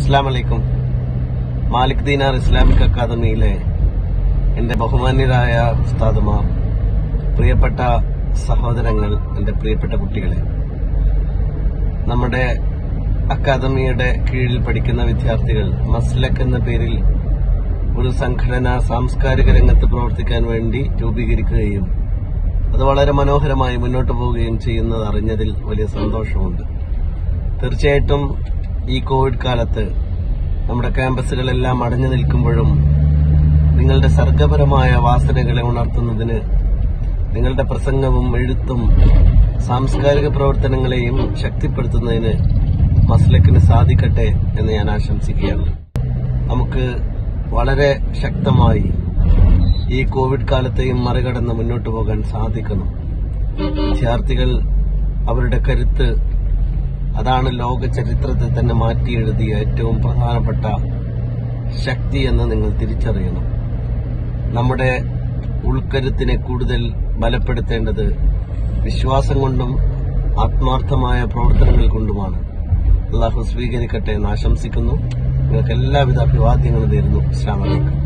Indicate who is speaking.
Speaker 1: അസ്സാം വലൈക്കും മാലിക് ദീനാർ ഇസ്ലാമിക് അക്കാദമിയിലെ എന്റെ ബഹുമാന്യരായ ഉസ്താദുമാർ പ്രിയപ്പെട്ട സഹോദരങ്ങൾ എന്റെ പ്രിയപ്പെട്ട കുട്ടികളെ നമ്മുടെ അക്കാദമിയുടെ കീഴിൽ പഠിക്കുന്ന വിദ്യാർത്ഥികൾ മസ്ലക് എന്ന പേരിൽ ഒരു സംഘടന സാംസ്കാരിക രംഗത്ത് പ്രവർത്തിക്കാൻ വേണ്ടി രൂപീകരിക്കുകയും അത് വളരെ മനോഹരമായി മുന്നോട്ട് പോവുകയും ചെയ്യുന്നത് അറിഞ്ഞതിൽ വലിയ സന്തോഷമുണ്ട് തീർച്ചയായിട്ടും ഈ കോവിഡ് കാലത്ത് നമ്മുടെ ക്യാമ്പസുകളെല്ലാം അടഞ്ഞു നിൽക്കുമ്പോഴും നിങ്ങളുടെ സർഗപരമായ വാസനകളെ ഉണർത്തുന്നതിന് നിങ്ങളുടെ പ്രസംഗവും എഴുത്തും സാംസ്കാരിക പ്രവർത്തനങ്ങളെയും ശക്തിപ്പെടുത്തുന്നതിന് മസ്ലക്കിന് സാധിക്കട്ടെ എന്ന് ഞാൻ ആശംസിക്കുകയാണ് നമുക്ക് വളരെ ശക്തമായി ഈ കോവിഡ് കാലത്തെയും മറികടന്ന് മുന്നോട്ട് പോകാൻ സാധിക്കണം വിദ്യാർത്ഥികൾ അവരുടെ കരുത്ത് അതാണ് ലോക ചരിത്രത്തെ തന്നെ മാറ്റിയെഴുതിയ ഏറ്റവും പ്രധാനപ്പെട്ട ശക്തി എന്ന് നിങ്ങൾ തിരിച്ചറിയണം നമ്മുടെ ഉൾക്കരുത്തിനെ കൂടുതൽ ബലപ്പെടുത്തേണ്ടത് വിശ്വാസം കൊണ്ടും ആത്മാർത്ഥമായ പ്രവർത്തനങ്ങൾ കൊണ്ടുമാണ് അള്ളാഹു സ്വീകരിക്കട്ടെ എന്ന് ആശംസിക്കുന്നു നിങ്ങൾക്ക് എല്ലാവിധ അഭിവാദ്യങ്ങളും നേരുന്നു അസ്ലാം വലൈക്കും